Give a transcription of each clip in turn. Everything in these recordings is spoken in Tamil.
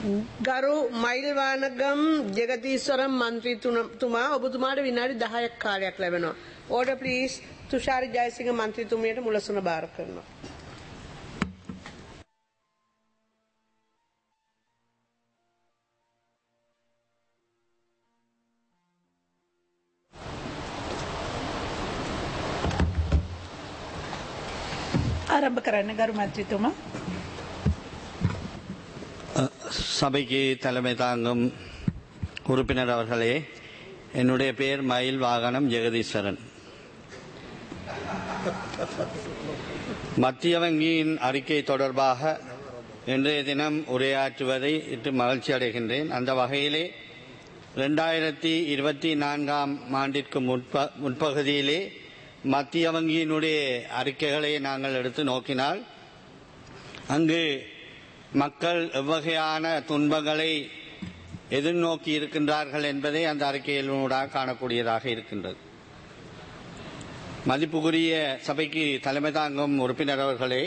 ගරු මයිල්වානගම් ජගතීස්වරම් මන්ත්‍රීතුමා ඔබතුමාට විනාඩි 10ක් කාලයක් ලැබෙනවා. ඕඩර් ප්ලීස් තුෂාරි ජයසිංහ මන්ත්‍රීතුමියට මුලසුන බාර කරනවා. ආරම්භ කරන්න ගරු මන්ත්‍රීතුමා சபைக்கு தலைமை தாங்கும் உறுப்பினர் அவர்களே என்னுடைய பெயர் மயில் வாகனம் ஜெகதீஸ்வரன் மத்திய வங்கியின் அறிக்கை தொடர்பாக இன்றைய தினம் உரையாற்றுவதை இட்டு மகிழ்ச்சி அடைகின்றேன் அந்த வகையிலே ரெண்டாயிரத்தி இருபத்தி நான்காம் ஆண்டிற்கு முற்ப முற்பகுதியிலே மத்திய வங்கியினுடைய அறிக்கைகளை நாங்கள் எடுத்து நோக்கினால் அங்கு மக்கள் எவ்வகையான துன்பங்களை எதிர்நோக்கி இருக்கின்றார்கள் என்பதை அந்த அறிக்கையினூடாக காணக்கூடியதாக இருக்கின்றது மதிப்புக்குரிய சபைக்கு தலைமை தாங்கும் உறுப்பினர் அவர்களே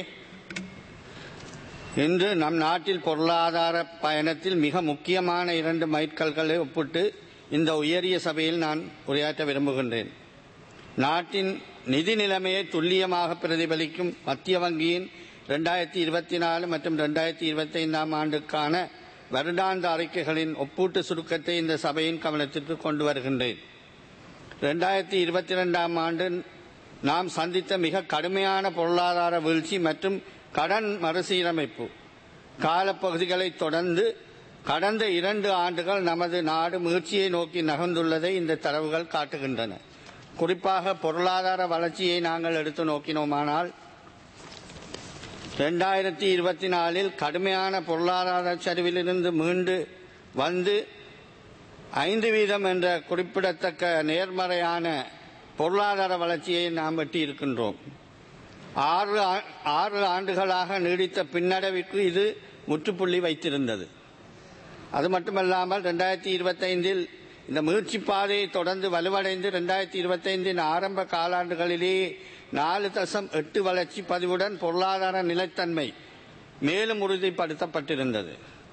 இன்று நம் நாட்டில் பொருளாதார பயணத்தில் மிக முக்கியமான இரண்டு மைற்கல்களை ஒப்பிட்டு இந்த உயரிய சபையில் நான் உரையாற்ற விரும்புகின்றேன் நாட்டின் நிதி நிலைமையை துல்லியமாக பிரதிபலிக்கும் மத்திய வங்கியின் ரெண்டாயிரத்தி இருபத்தி நாலு மற்றும் ரெண்டாயிரத்தி இருபத்தி ஐந்தாம் ஆண்டுக்கான வருடாந்த அறிக்கைகளின் ஒப்பூட்டு சுருக்கத்தை இந்த சபையின் கவனத்திற்கு கொண்டு வருகின்றேன் ரெண்டாயிரத்தி இருபத்தி ரெண்டாம் ஆண்டு நாம் சந்தித்த மிக கடுமையான பொருளாதார வீழ்ச்சி மற்றும் கடன் மறுசீரமைப்பு காலப்பகுதிகளை தொடர்ந்து கடந்த இரண்டு ஆண்டுகள் நமது நாடு முயற்சியை நோக்கி நகர்ந்துள்ளதை இந்த தரவுகள் காட்டுகின்றன குறிப்பாக பொருளாதார வளர்ச்சியை நாங்கள் எடுத்து நோக்கினோமானால் ரெண்டாயிரத்தி இருபத்தி நாலில் கடுமையான பொருளாதார சரிவிலிருந்து மீண்டு வந்து ஐந்து வீதம் என்ற குறிப்பிடத்தக்க நேர்மறையான பொருளாதார வளர்ச்சியை நாம் வெட்டி இருக்கின்றோம் ஆறு ஆ- ஆறு ஆண்டுகளாக நீடித்த பின்னடைவிற்கு இது முற்றுப்புள்ளி வைத்திருந்தது அது மட்டுமல்லாமல் ரெண்டாயிரத்தி இருபத்தைந்தில் இந்த முயற்சி பாதையை தொடர்ந்து வலுவடைந்து ரெண்டாயிரத்தி இருபத்தைந்தின் ஆரம்ப காலாண்டுகளிலேயே நாலு தசம் எட்டு வளர்ச்சி பதிவுடன் பொருளாதார நிலைத்தன்மை மேலும் உறுதிப்படுத்தப்பட்டிருந்தது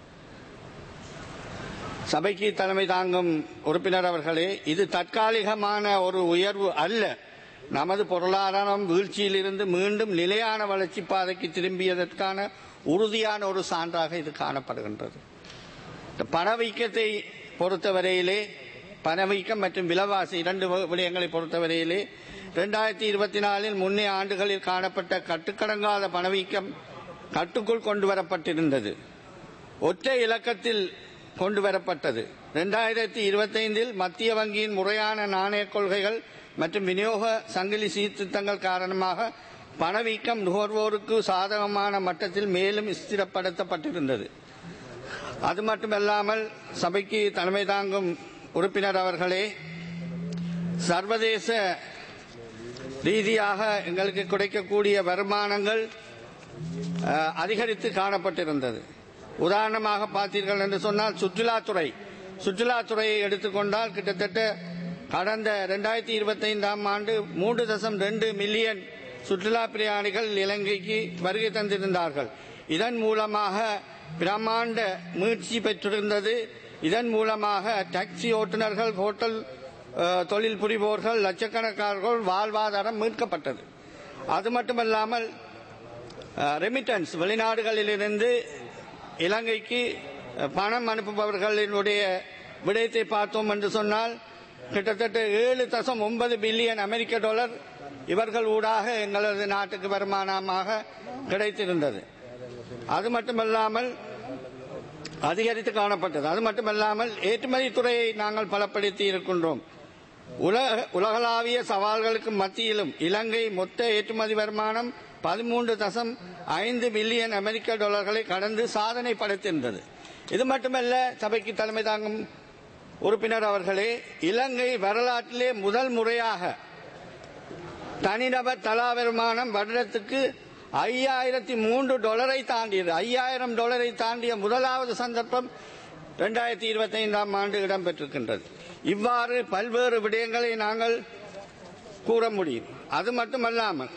சபைக்கு தலைமை தாங்கும் உறுப்பினர் அவர்களே இது தற்காலிகமான ஒரு உயர்வு அல்ல நமது பொருளாதாரம் வீழ்ச்சியிலிருந்து மீண்டும் நிலையான வளர்ச்சி பாதைக்கு திரும்பியதற்கான உறுதியான ஒரு சான்றாக இது காணப்படுகின்றது இந்த பணவீக்கத்தை பொறுத்தவரையிலே பணவீக்கம் மற்றும் விலைவாசி இரண்டு வி- விடயங்களை பொறுத்தவரையிலே ரெண்டாயிரத்தி இருபத்தி நாலில் முன்னே ஆண்டுகளில் காணப்பட்ட கட்டுக்கடங்காத பணவீக்கம் கட்டுக்குள் கொண்டு வரப்பட்டிருந்தது ஒற்றை இலக்கத்தில் கொண்டு வரப்பட்டது ரெண்டாயிரத்தி இருபத்தைந்தில் மத்திய வங்கியின் முறையான நாணய கொள்கைகள் மற்றும் விநியோக சங்கிலி சீர்திருத்தங்கள் காரணமாக பணவீக்கம் நுகர்வோருக்கு சாதகமான மட்டத்தில் மேலும் ஸ்திரப்படுத்தப்பட்டிருந்தது அது மட்டுமல்லாமல் சபைக்கு தலைமை தாங்கும் உறுப்பினர் அவர்களே சர்வதேச ரீதியாக எங்களுக்கு கிடைக்கக்கூடிய வருமானங்கள் அஹ், அதிகரித்து காணப்பட்டிருந்தது உதாரணமாக பார்த்தீர்கள் என்று சொன்னால் சுற்றுலாத்துறை சுற்றுலாத்துறையை எடுத்துக்கொண்டால் கிட்டத்தட்ட கடந்த ரெண்டாயிரத்தி இருபத்தைந்தாம் ஆண்டு மூன்று தசம் ரெண்டு மில்லியன் சுற்றுலா பிரயாணிகள் இலங்கைக்கு வருகை தந்திருந்தார்கள் இதன் மூலமாக பிரம்மாண்ட மீட்சி பெற்றிருந்தது இதன் மூலமாக டாக்ஸி ஓட்டுநர்கள் ஹோட்டல் அஹ், தொழில் புரிவோர்கள் லட்சக்கணக்கானர்கள் வாழ்வாதாரம் மீட்கப்பட்டது அது மட்டுமல்லாமல் ரெமிட்டன்ஸ் வெளிநாடுகளிலிருந்து இலங்கைக்கு அஹ், பணம் அனுப்புபவர்களினுடைய விடயத்தை பார்த்தோம் என்று சொன்னால் கிட்டத்தட்ட ஏழு தசம் ஒன்பது பில்லியன் அமெரிக்க டாலர் இவர்கள் ஊடாக எங்களது நாட்டுக்கு வருமானமாக கிடைத்திருந்தது அது மட்டுமல்லாமல் அதிகரித்து காணப்பட்டது அது மட்டுமல்லாமல் ஏற்றுமதி துறையை நாங்கள் பலப்படுத்தி இருக்கின்றோம் உலக உலகளாவிய சவால்களுக்கு மத்தியிலும் இலங்கை மொத்த ஏற்றுமதி வருமானம் பதிமூன்று தசம் ஐந்து பில்லியன் அமெரிக்க டாலர்களை கடந்து சாதனை படைத்திருந்தது இது மட்டுமல்ல சபைக்கு தலைமை தாங்கும் உறுப்பினர் அவர்களே இலங்கை வரலாற்றிலே முதல் முறையாக தனிநபர் தலா வருமானம் வருடத்துக்கு ஐயாயிரத்தி மூன்று டாலரை தாண்டியது ஐயாயிரம் டாலரை தாண்டிய முதலாவது சந்தர்ப்பம் இரண்டாயிரத்தி இருபத்தி ஐந்தாம் ஆண்டு இடம்பெற்றிருக்கின்றது இவ்வாறு பல்வேறு விடயங்களை நாங்கள் கூற முடியும் அது மட்டுமல்லாமல்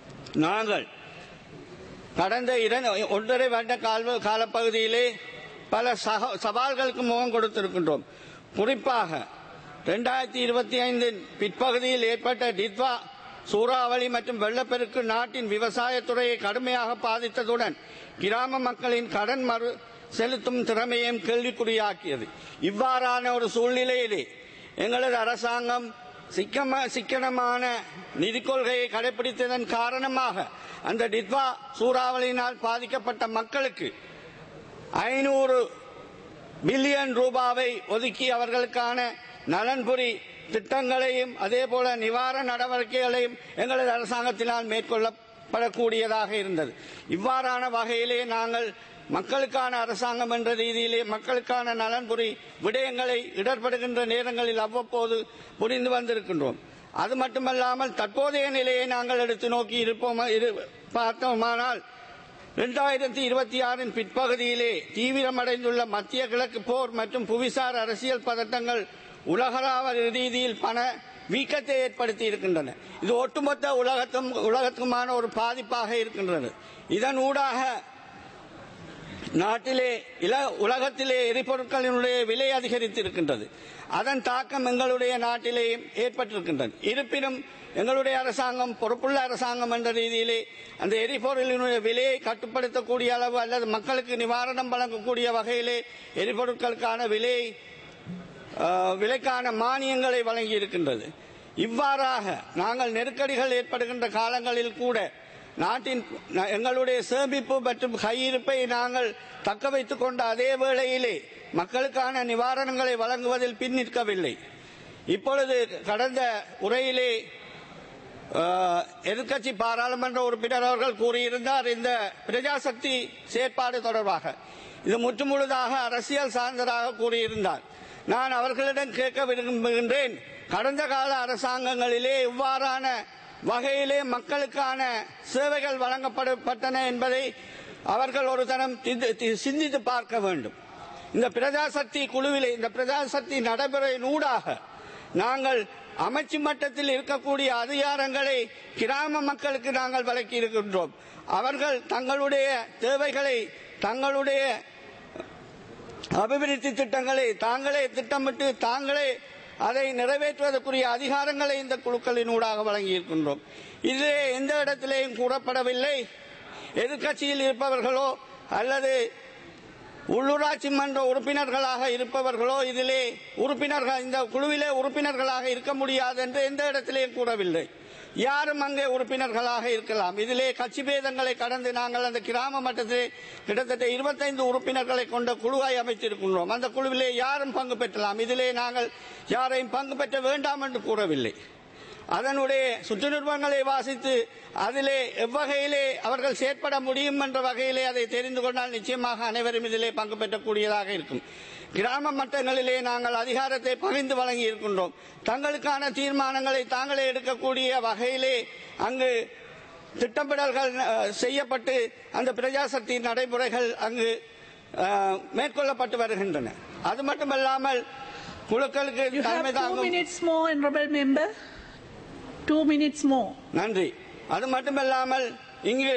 நாங்கள் கடந்த இரண்டு ஒன்றரை வருட கால காலப்பகுதியிலே பல சக சவால்களுக்கு முகம் கொடுத்திருக்கின்றோம் குறிப்பாக இரண்டாயிரத்தி இருபத்தி ஐந்தின் பிற்பகுதியில் ஏற்பட்ட டித்வா சூறாவளி மற்றும் வெள்ளப்பெருக்கு நாட்டின் விவசாயத்துறையை கடுமையாக பாதித்ததுடன் கிராம மக்களின் கடன் மறு செலுத்தும் திறமையையும் கேள்விக்குறியாக்கியது இவ்வாறான ஒரு சூழ்நிலையிலே எங்களது அரசாங்கம் சிக்கம சிக்கனமான நிதி கொள்கையை கடைபிடித்ததன் காரணமாக அந்த டித்வா சூறாவளியினால் பாதிக்கப்பட்ட மக்களுக்கு ஐநூறு பில்லியன் ரூபாவை ஒதுக்கி அவர்களுக்கான நலன்புரி திட்டங்களையும் அதே போல நிவாரண நடவடிக்கைகளையும் எங்களது அரசாங்கத்தினால் மேற்கொள்ளப்படக்கூடியதாக இருந்தது இவ்வாறான வகையிலே நாங்கள் மக்களுக்கான அரசாங்கம் என்ற ரீதியிலே மக்களுக்கான நலன்புரி விடயங்களை இடர்படுகின்ற நேரங்களில் அவ்வப்போது புரிந்து வந்திருக்கின்றோம் அது மட்டுமல்லாமல் தற்போதைய நிலையை நாங்கள் எடுத்து நோக்கி இருப்போம் இரு- பார்த்தோமானால் இரண்டாயிரத்தி இருபத்தி ஆறின் பிற்பகுதியிலே தீவிரமடைந்துள்ள மத்திய கிழக்கு போர் மற்றும் புவிசார் அரசியல் பதட்டங்கள் உலகளாவ ரீதியில் பண வீக்கத்தை ஏற்படுத்தி இருக்கின்றன இது ஒட்டுமொத்த உலகத்தும் உலகத்துக்குமான ஒரு பாதிப்பாக இருக்கின்றது இதன் ஊடாக நாட்டிலே இல உலகத்திலே எரிபொருட்களினுடைய விலை அதிகரித்து இருக்கின்றது அதன் தாக்கம் எங்களுடைய நாட்டிலேயும் ஏற்பட்டிருக்கின்றது இருப்பினும் எங்களுடைய அரசாங்கம் பொறுப்புள்ள அரசாங்கம் என்ற ரீதியிலே அந்த எரிபொருளினுடைய விலையை கட்டுப்படுத்தக்கூடிய அளவு அல்லது மக்களுக்கு நிவாரணம் வழங்கக்கூடிய வகையிலே எரிபொருட்களுக்கான விலையை ஆஹ், விலைக்கான மானியங்களை வழங்கி இருக்கின்றது இவ்வாறாக நாங்கள் நெருக்கடிகள் ஏற்படுகின்ற காலங்களில் கூட நாட்டின் ந- எங்களுடைய சேமிப்பு மற்றும் கையிருப்பை நாங்கள் தக்க வைத்துக் கொண்ட அதே வேளையிலே மக்களுக்கான நிவாரணங்களை வழங்குவதில் பின் நிற்கவில்லை இப்பொழுது கடந்த உரையிலே ஆஹ், எதிர்க்கட்சி பாராளுமன்ற உறுப்பினர் அவர்கள் கூறியிருந்தார் இந்த பிரஜாசக்தி செயற்பாடு தொடர்பாக இது முற்றுமுழுதாக அரசியல் சார்ந்ததாக கூறியிருந்தார் நான் அவர்களிடம் கேட்க விரும்புகின்றேன் கடந்த கால அரசாங்கங்களிலே இவ்வாறான வகையிலே மக்களுக்கான சேவைகள் வழங்கப்பட்டன என்பதை அவர்கள் ஒரு தரம் சிந்தி- தி- சிந்தித்து பார்க்க வேண்டும் இந்த பிரஜாசக்தி குழுவிலே இந்த பிரஜாசக்தி நடைமுறையின் ஊடாக நாங்கள் அமைச்சு மட்டத்தில் இருக்கக்கூடிய அதிகாரங்களை கிராம மக்களுக்கு நாங்கள் வழங்கி இருக்கின்றோம் அவர்கள் தங்களுடைய தேவைகளை தங்களுடைய அபிவிருத்தி திட்டங்களை தாங்களே திட்டமிட்டு தாங்களே அதை நிறைவேற்றுவதற்குரிய அதிகாரங்களை இந்த குழுக்களின் ஊடாக வழங்கியிருக்கின்றோம் இதிலே எந்த இடத்திலேயும் கூறப்படவில்லை எதிர்க்கட்சியில் இருப்பவர்களோ அல்லது உள்ளூராட்சி மன்ற உறுப்பினர்களாக இருப்பவர்களோ இதிலே உறுப்பினர்கள் இந்த குழுவிலே உறுப்பினர்களாக இருக்க முடியாது என்று எந்த இடத்திலேயும் கூறவில்லை யாரும் அங்கே உறுப்பினர்களாக இருக்கலாம் இதிலே கட்சி பேதங்களை கடந்து நாங்கள் அந்த கிராம மட்டத்திலே கிட்டத்தட்ட இருபத்தைந்து உறுப்பினர்களை கொண்ட குழுவை அமைத்திருக்கின்றோம் அந்த குழுவிலே யாரும் பங்கு பெற்றலாம் இதிலே நாங்கள் யாரையும் பங்கு பெற்ற வேண்டாம் என்று கூறவில்லை அதனுடைய சுற்றுநிறுவனங்களை வாசித்து அதிலே எவ்வகையிலே அவர்கள் செயற்பட முடியும் என்ற வகையிலே அதை தெரிந்து கொண்டால் நிச்சயமாக அனைவரும் இதிலே பங்கு பெற்றக்கூடியதாக இருக்கும் கிராம மட்டங்களிலே நாங்கள் அதிகாரத்தை பகிர்ந்து வழங்கி இருக்கின்றோம் தங்களுக்கான தீர்மானங்களை தாங்களே எடுக்கக்கூடிய வகையிலே அங்கு திட்டமிடல்கள் அஹ், செய்யப்பட்டு அந்த பிரஜாசக்தி நடைமுறைகள் அங்கு அஹ், மேற்கொள்ளப்பட்டு வருகின்றன அது மட்டுமல்லாமல் குழுக்களுக்கு You have தலைமை two தாங்கும் minutes more, honorable member. Two minutes more. நன்றி அது மட்டுமல்லாமல் இங்கு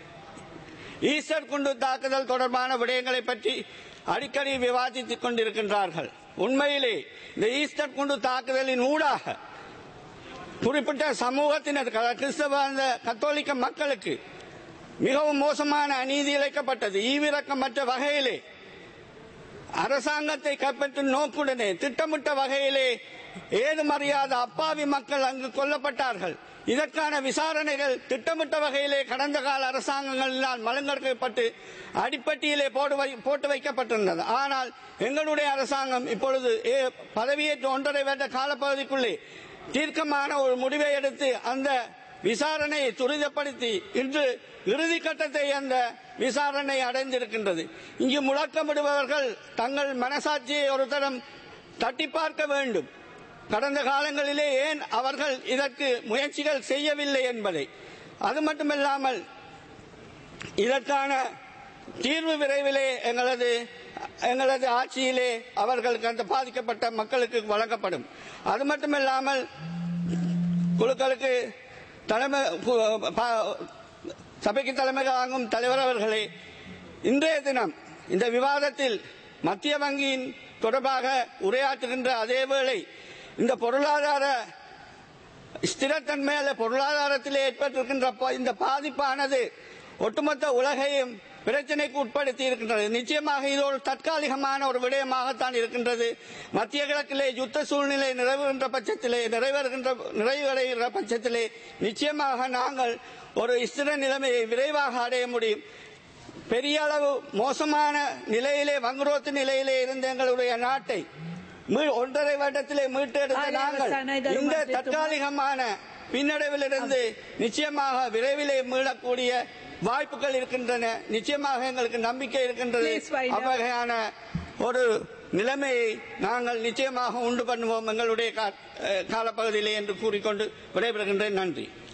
ஈஸ்டர் குண்டு தாக்குதல் தொடர்பான விடயங்களை பற்றி அடிக்கடி விவாதித்துக் கொண்டிருக்கின்றார்கள் உண்மையிலே இந்த ஈஸ்டர் குண்டு தாக்குதலின் ஊடாக குறிப்பிட்ட சமூகத்தினர் க- கிறிஸ்தவ அந்த கத்தோலிக்க மக்களுக்கு மிகவும் மோசமான அநீதி இழைக்கப்பட்டது ஈவிரக்கமற்ற வகையிலே அரசாங்கத்தை கைப்பற்றும் நோக்குடனே திட்டமிட்ட வகையிலே ஏதுமறியாத அப்பாவி மக்கள் அங்கு கொல்லப்பட்டார்கள் இதற்கான விசாரணைகள் திட்டமிட்ட வகையிலே கடந்த கால அரசாங்கங்களினால் மலங்கெடுக்கப்பட்டு அடிப்பட்டியிலே போடு வை- போட்டு வைக்கப்பட்டிருந்தது ஆனால் எங்களுடைய அரசாங்கம் இப்பொழுது ஏ- பதவியேற்ற ஒன்றரை வருட காலப்பகுதிக்குள்ளே தீர்க்கமான ஒரு முடிவை எடுத்து அந்த விசாரணையை துரிதப்படுத்தி இன்று இறுதி கட்டத்தை அந்த விசாரணை அடைந்திருக்கின்றது இங்கு முழக்கமிடுபவர்கள் தங்கள் மனசாட்சியை ஒரு தரம் தட்டி பார்க்க வேண்டும் கடந்த காலங்களிலே ஏன் அவர்கள் இதற்கு முயற்சிகள் செய்யவில்லை என்பதை அது மட்டுமில்லாமல் இதற்கான தீர்வு விரைவிலே எங்களது எங்களது ஆட்சியிலே அவர்களுக்கு அந்த பாதிக்கப்பட்ட மக்களுக்கு வழங்கப்படும் அது மட்டுமில்லாமல் குழுக்களுக்கு தலைமை கு- ப- சபைக்கு தலைமை தாங்கும் தலைவர் அவர்களே இன்றைய தினம் இந்த விவாதத்தில் மத்திய வங்கியின் தொடர்பாக உரையாற்றுகின்ற அதேவேளை இந்த பொருளாதார ஸ்திரத்தன்மை அல்ல பொருளாதாரத்தில் ஏற்பட்டிருக்கின்ற ப- இந்த பாதிப்பானது ஒட்டுமொத்த உலகையும் பிரச்சனைக்கு உட்படுத்தி இருக்கின்றது நிச்சயமாக இது ஒரு தற்காலிகமான ஒரு விடயமாகத்தான் இருக்கின்றது மத்திய கிழக்கிலே யுத்த சூழ்நிலை நிறைவுகின்ற பட்சத்திலே நிறைவேறுகின்ற நிறைவடைகின்ற பட்சத்திலே நிச்சயமாக நாங்கள் ஒரு ஸ்திர நிலைமையை விரைவாக அடைய முடியும் பெரிய அளவு மோசமான நிலையிலே வங்குரோத்து நிலையிலே இருந்த எங்களுடைய நாட்டை மீ- ஒன்றரை வருடத்திலே மீட்டெடுத்த ஆரிய நாங்கள் அவசான இந்த தர்மத்தை தற்காலிகமான பின்னடைவிலிருந்து நிச்சயமாக விரைவிலே மீளக்கூடிய வாய்ப்புகள் இருக்கின்றன நிச்சயமாக எங்களுக்கு நம்பிக்கை இருக்கின்றது Please wind up. அவ்வகையான ஒரு நிலைமையை நாங்கள் நிச்சயமாக உண்டு பண்ணுவோம் எங்களுடைய கா- அஹ் காலப்பகுதியிலே என்று கூறிக்கொண்டு விடைபெறுகின்றேன் நன்றி